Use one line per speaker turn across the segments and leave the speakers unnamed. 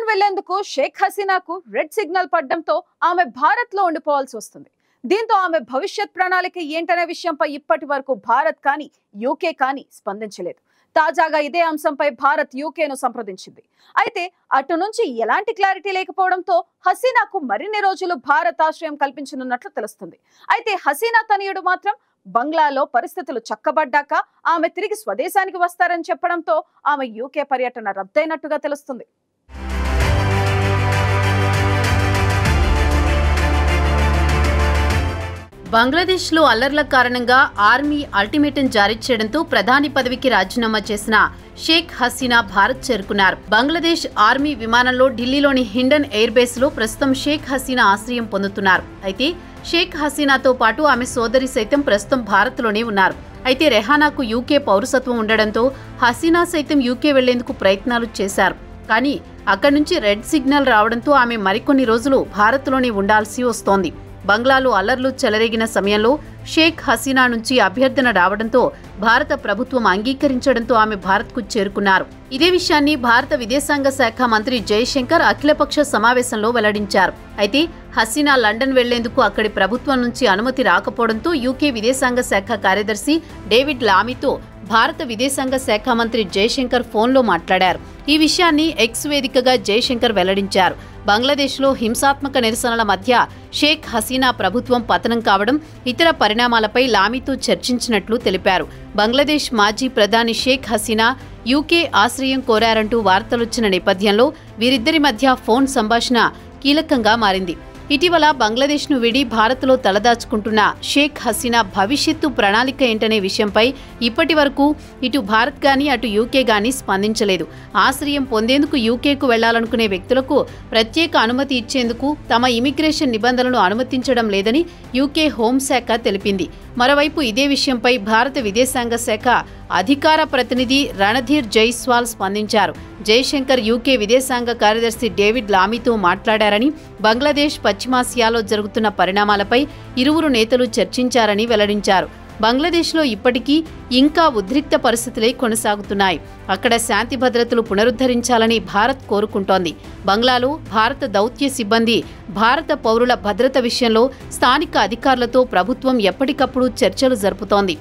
వెళ్లేందుకు షేక్ హసీనాకు red signal పడ్డంతో ఆమె భారత్ లో ఉండిపోవాల్సి వస్తుంది దీంతో ఆమె భవిష్యత్ ప్రణాళిక ఏంటనే విషయంపై ఇప్పటి వరకు భారత్ కానీ యూకే కానీ స్పందించలేదు తాజాగా ఇదే అంశంపై భారత్ యూకేను సంప్రదించింది అయితే అటు నుంచి ఎలాంటి క్లారిటీ లేకపోవడంతో హసీనాకు మరిన్ని రోజులు భారత్ ఆశ్రయం కల్పించనున్నట్లు తెలుస్తుంది అయితే హసీనా తనయుడు మాత్రం బంగ్లాలో పరిస్థితులు చక్కబడ్డాక ఆమె తిరిగి స్వదేశానికి వస్తారని చెప్పడంతో ఆమె యూకే పర్యటన రద్దయినట్టుగా తెలుస్తుంది
బంగ్లాదేశ్లో అల్లర్ల కారణంగా ఆర్మీ అల్టిమేటం జారీ చేయడంతో ప్రధాని పదవికి రాజీనామా చేసిన షేక్ హసీనా భారత్ చేరుకున్నారు బంగ్లాదేశ్ ఆర్మీ విమానంలో ఢిల్లీలోని హిండన్ ఎయిర్ బేస్ లో ప్రస్తుతం షేక్ హసీనా ఆశ్రయం పొందుతున్నారు అయితే షేక్ హసీనాతో పాటు ఆమె సోదరి సైతం ప్రస్తుతం భారత్లోనే ఉన్నారు అయితే రెహానాకు యూకే పౌరసత్వం ఉండడంతో హసీనా సైతం యూకే వెళ్లేందుకు ప్రయత్నాలు చేశారు కానీ అక్కడి నుంచి రెడ్ సిగ్నల్ రావడంతో ఆమె మరికొన్ని రోజులు భారత్లోనే ఉండాల్సి వస్తోంది బంగ్లాలో అల్లర్లు చెలరేగిన సమయంలో షేక్ హసీనా నుంచి అభ్యర్థన రావడంతో భారత ప్రభుత్వం అంగీకరించడంతో ఆమె భారత్కు చేరుకున్నారు ఇదే విషయాన్ని భారత విదేశాంగ శాఖ మంత్రి జయశంకర్ అఖిలపక్ష సమావేశంలో వెల్లడించారు అయితే హసీనా లండన్ వెళ్లేందుకు అక్కడి ప్రభుత్వం నుంచి అనుమతి రాకపోవడంతో యూకే విదేశాంగ శాఖ కార్యదర్శి డేవిడ్ లామీతో భారత విదేశాంగ శాఖ మంత్రి జయశంకర్ ఫోన్లో మాట్లాడారు ఈ విషయాన్ని ఎక్స్ వేదికగా జయశంకర్ వెల్లడించారు బంగ్లాదేశ్లో హింసాత్మక నిరసనల మధ్య షేక్ హసీనా ప్రభుత్వం పతనం కావడం ఇతర పరిణామాలపై లామీతో చర్చించినట్లు తెలిపారు బంగ్లాదేశ్ మాజీ ప్రధాని షేక్ హసీనా యూకే ఆశ్రయం కోరారంటూ వార్తలొచ్చిన నేపథ్యంలో వీరిద్దరి మధ్య ఫోన్ సంభాషణ కీలకంగా మారింది ఇటీవల బంగ్లాదేశ్ను విడి భారత్లో తలదాచుకుంటున్న షేక్ హసీనా భవిష్యత్తు ప్రణాళిక ఏంటనే విషయంపై ఇప్పటి వరకు ఇటు భారత్ గాని అటు యూకే గాని స్పందించలేదు ఆశ్రయం పొందేందుకు యూకేకు వెళ్లాలనుకునే వ్యక్తులకు ప్రత్యేక అనుమతి ఇచ్చేందుకు తమ ఇమిగ్రేషన్ నిబంధనలు అనుమతించడం లేదని యూకే హోంశాఖ తెలిపింది మరోవైపు ఇదే విషయంపై భారత విదేశాంగ శాఖ అధికార ప్రతినిధి రణధీర్ జైస్వాల్ స్పందించారు జయశంకర్ యూకే విదేశాంగ కార్యదర్శి డేవిడ్ లామీతో మాట్లాడారని బంగ్లాదేశ్ పశ్చిమాసియాలో జరుగుతున్న పరిణామాలపై ఇరువురు నేతలు చర్చించారని వెల్లడించారు బంగ్లాదేశ్లో ఇప్పటికీ ఇంకా ఉద్రిక్త పరిస్థితులే కొనసాగుతున్నాయి అక్కడ శాంతి భద్రతలు పునరుద్ధరించాలని భారత్ కోరుకుంటోంది బంగ్లాలో భారత దౌత్య సిబ్బంది భారత పౌరుల భద్రత విషయంలో స్థానిక అధికారులతో ప్రభుత్వం ఎప్పటికప్పుడు చర్చలు జరుపుతోంది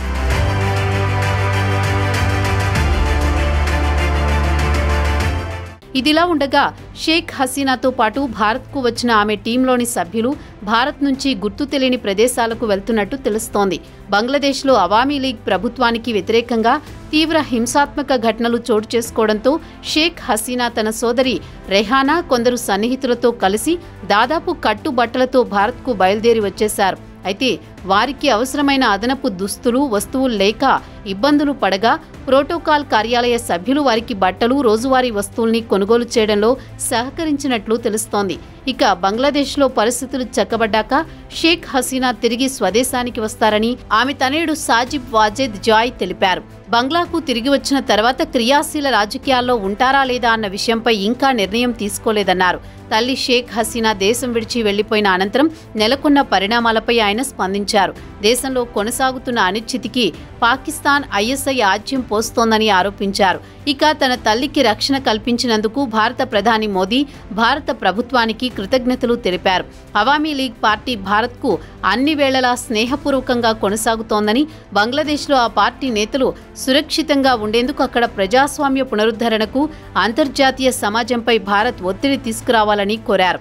ఇదిలా ఉండగా షేక్ హసీనాతో పాటు భారత్కు వచ్చిన ఆమె టీంలోని సభ్యులు భారత్ నుంచి గుర్తు తెలియని ప్రదేశాలకు వెళ్తున్నట్టు తెలుస్తోంది బంగ్లాదేశ్లో అవామీ లీగ్ ప్రభుత్వానికి వ్యతిరేకంగా తీవ్ర హింసాత్మక ఘటనలు చోటు చేసుకోవడంతో షేక్ హసీనా తన సోదరి రెహానా కొందరు సన్నిహితులతో కలిసి దాదాపు కట్టుబట్టలతో భారత్కు బయలుదేరి వచ్చేశారు అయితే వారికి అవసరమైన అదనపు దుస్తులు వస్తువులు లేక ఇబ్బందులు పడగా ప్రోటోకాల్ కార్యాలయ సభ్యులు వారికి బట్టలు రోజువారీ వస్తువుల్ని కొనుగోలు చేయడంలో సహకరించినట్లు తెలుస్తోంది ఇక బంగ్లాదేశ్లో పరిస్థితులు చక్కబడ్డాక షేక్ హసీనా తిరిగి స్వదేశానికి వస్తారని ఆమె తనయుడు సాజిబ్ వాజేద్ జాయ్ తెలిపారు బంగ్లాకు తిరిగి వచ్చిన తర్వాత క్రియాశీల రాజకీయాల్లో ఉంటారా లేదా అన్న విషయంపై ఇంకా నిర్ణయం తీసుకోలేదన్నారు తల్లి షేక్ హసీనా దేశం విడిచి వెళ్లిపోయిన అనంతరం నెలకొన్న పరిణామాలపై ఆయన స్పందించారు దేశంలో కొనసాగుతున్న అనిశ్చితికి పాకిస్తాన్ ఐఎస్ఐ ఆజ్యం పోస్తోందని ఆరోపించారు ఇక తన తల్లికి రక్షణ కల్పించినందుకు భారత ప్రధాని మోదీ భారత ప్రభుత్వానికి కృతజ్ఞతలు తెలిపారు అవామీ లీగ్ పార్టీ భారత్కు అన్ని వేళలా స్నేహపూర్వకంగా కొనసాగుతోందని బంగ్లాదేశ్లో ఆ పార్టీ నేతలు సురక్షితంగా ఉండేందుకు అక్కడ ప్రజాస్వామ్య పునరుద్ధరణకు అంతర్జాతీయ సమాజంపై భారత్ ఒత్తిడి తీసుకురావాలని కోరారు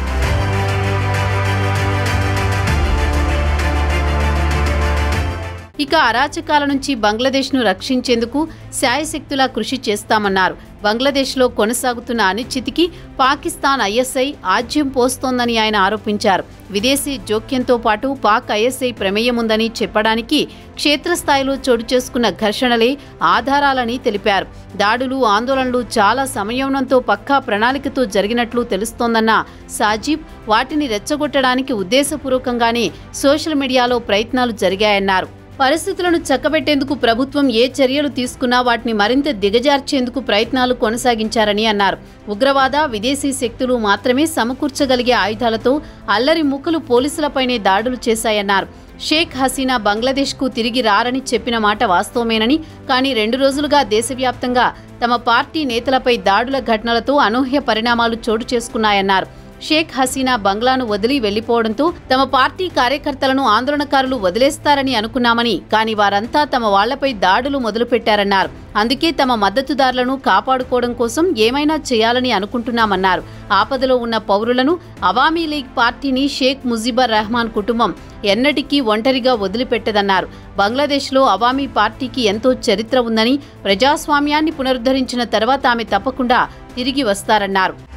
ఇక అరాచకాల నుంచి బంగ్లాదేశ్ను రక్షించేందుకు శాయశక్తులా కృషి చేస్తామన్నారు బంగ్లాదేశ్లో కొనసాగుతున్న అనిశ్చితికి పాకిస్తాన్ ఐఎస్ఐ ఆజ్యం పోస్తోందని ఆయన ఆరోపించారు విదేశీ జోక్యంతో పాటు పాక్ ఐఎస్ఐ ప్రమేయం ఉందని చెప్పడానికి క్షేత్రస్థాయిలో చోటు చేసుకున్న ఘర్షణలే ఆధారాలని తెలిపారు దాడులు ఆందోళనలు చాలా సమయంతో పక్కా ప్రణాళికతో జరిగినట్లు తెలుస్తోందన్న సాజీబ్ వాటిని రెచ్చగొట్టడానికి ఉద్దేశపూర్వకంగానే సోషల్ మీడియాలో ప్రయత్నాలు జరిగాయన్నారు పరిస్థితులను చక్కబెట్టేందుకు ప్రభుత్వం ఏ చర్యలు తీసుకున్నా వాటిని మరింత దిగజార్చేందుకు ప్రయత్నాలు కొనసాగించారని అన్నారు ఉగ్రవాద విదేశీ శక్తులు మాత్రమే సమకూర్చగలిగే ఆయుధాలతో అల్లరి ముక్కలు పోలీసులపైనే దాడులు చేశాయన్నారు షేక్ హసీనా బంగ్లాదేశ్కు తిరిగి రారని చెప్పిన మాట వాస్తవమేనని కానీ రెండు రోజులుగా దేశవ్యాప్తంగా తమ పార్టీ నేతలపై దాడుల ఘటనలతో అనూహ్య పరిణామాలు చోటు చేసుకున్నాయన్నారు షేక్ హసీనా బంగ్లాను వదిలి వెళ్లిపోవడంతో తమ పార్టీ కార్యకర్తలను ఆందోళనకారులు వదిలేస్తారని అనుకున్నామని కానీ వారంతా తమ వాళ్లపై దాడులు మొదలుపెట్టారన్నారు అందుకే తమ మద్దతుదారులను కాపాడుకోవడం కోసం ఏమైనా చేయాలని అనుకుంటున్నామన్నారు ఆపదలో ఉన్న పౌరులను అవామీ లీగ్ పార్టీని షేక్ ముజీబర్ రెహమాన్ కుటుంబం ఎన్నటికీ ఒంటరిగా వదిలిపెట్టదన్నారు బంగ్లాదేశ్లో అవామీ పార్టీకి ఎంతో చరిత్ర ఉందని ప్రజాస్వామ్యాన్ని పునరుద్ధరించిన తర్వాత ఆమె తప్పకుండా తిరిగి వస్తారన్నారు